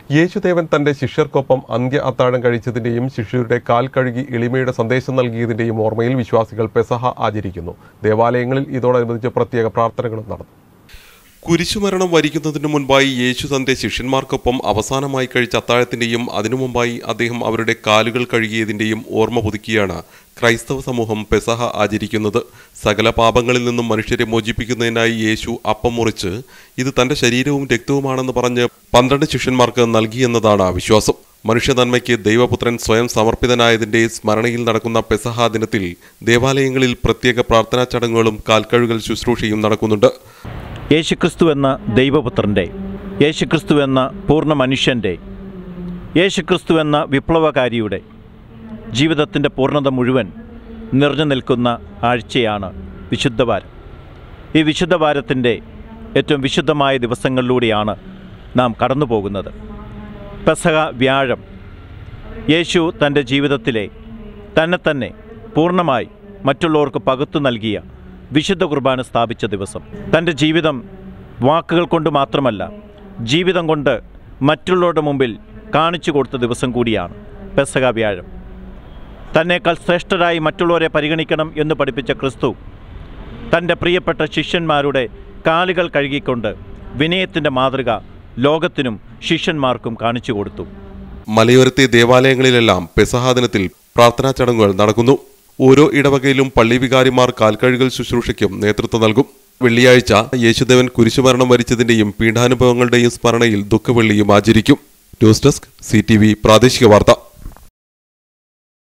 യേശുദേവൻ തന്റെ ശിഷ്യർക്കൊപ്പം അന്ത്യ അത്താഴം കഴിച്ചതിന്റെയും ശിഷ്യരുടെ കാൽ കഴുകി എളിമയുടെ സന്ദേശം നൽകിയതിന്റെയും ഓർമ്മയിൽ വിശ്വാസികൾ പെസഹ ആചരിക്കുന്നു ദേവാലയങ്ങളിൽ ഇതോടനുബന്ധിച്ച് പ്രത്യേക പ്രാർത്ഥനകളും നടന്നു കുരിശുമരണം വരിക്കുന്നതിന് മുൻപായി യേശു തന്റെ ശിഷ്യന്മാർക്കൊപ്പം അവസാനമായി കഴിച്ച അത്താഴത്തിന്റെയും അതിനു മുമ്പായി അദ്ദേഹം അവരുടെ കാലുകൾ കഴുകിയതിന്റെയും ഓർമ്മ പുതുക്കിയാണ് ക്രൈസ്തവ സമൂഹം പെസഹ ആചരിക്കുന്നത് സകല പാപങ്ങളിൽ നിന്നും മനുഷ്യരെ മോചിപ്പിക്കുന്നതിനായി യേശു അപ്പം മുറിച്ച് ഇത് തന്റെ ശരീരവും രക്തവുമാണെന്ന് പറഞ്ഞ് പന്ത്രണ്ട് ശിഷ്യന്മാർക്ക് നൽകിയെന്നതാണ് വിശ്വാസം മനുഷ്യ നന്മയ്ക്ക് ദൈവപുത്രൻ സ്വയം സമർപ്പിതനായതിന്റെ സ്മരണയിൽ നടക്കുന്ന പെസഹ ദിനത്തിൽ ദേവാലയങ്ങളിൽ പ്രത്യേക പ്രാർത്ഥനാ ചടങ്ങുകളും കാൽക്കഴുകൽ ശുശ്രൂഷയും നടക്കുന്നുണ്ട് യേശുക്രിസ്തു എന്ന ദൈവപുത്രൻ്റെ യേശുക്രിസ്തു എന്ന പൂർണ്ണ മനുഷ്യൻ്റെ യേശുക്രിസ്തു എന്ന വിപ്ലവകാരിയുടെ ജീവിതത്തിൻ്റെ പൂർണ്ണത മുഴുവൻ നിറഞ്ഞു നിൽക്കുന്ന ആഴ്ചയാണ് വിശുദ്ധവാരം ഈ വിശുദ്ധവാരത്തിൻ്റെ ഏറ്റവും വിശുദ്ധമായ ദിവസങ്ങളിലൂടെയാണ് നാം കടന്നു പോകുന്നത് പെസഹ വ്യാഴം യേശു തൻ്റെ ജീവിതത്തിലെ തന്നെ തന്നെ പൂർണ്ണമായി മറ്റുള്ളവർക്ക് പകുത്തു നൽകിയ വിശുദ്ധ കുർബാന സ്ഥാപിച്ച ദിവസം തൻ്റെ ജീവിതം വാക്കുകൾ കൊണ്ട് മാത്രമല്ല ജീവിതം കൊണ്ട് മറ്റുള്ളവരുടെ മുമ്പിൽ കാണിച്ചു കൊടുത്ത ദിവസം കൂടിയാണ് പെസക വ്യാഴം തന്നേക്കാൾ ശ്രേഷ്ഠരായി മറ്റുള്ളവരെ പരിഗണിക്കണം എന്ന് പഠിപ്പിച്ച ക്രിസ്തു തൻ്റെ പ്രിയപ്പെട്ട ശിഷ്യന്മാരുടെ കാലുകൾ കഴുകിക്കൊണ്ട് വിനയത്തിൻ്റെ മാതൃക ലോകത്തിനും ശിഷ്യന്മാർക്കും കാണിച്ചു കൊടുത്തു മലയോരത്തെ ദേവാലയങ്ങളിലെല്ലാം പെസഹ ദിനത്തിൽ പ്രാർത്ഥനാ ചടങ്ങുകൾ നടക്കുന്നു ഓരോ ഇടവകയിലും പള്ളി വികാരിമാർ കാൽക്കഴുകൽ ശുശ്രൂഷയ്ക്കും നേതൃത്വം നൽകും വെള്ളിയാഴ്ച യേശുദേവൻ കുരിശുമരണം വരിച്ചതിന്റെയും പീഠാനുഭവങ്ങളുടെയും സ്മരണയിൽ ദുഃഖവെള്ളിയും ആചരിക്കും ന്യൂസ് ഡെസ്ക് സി പ്രാദേശിക വാർത്ത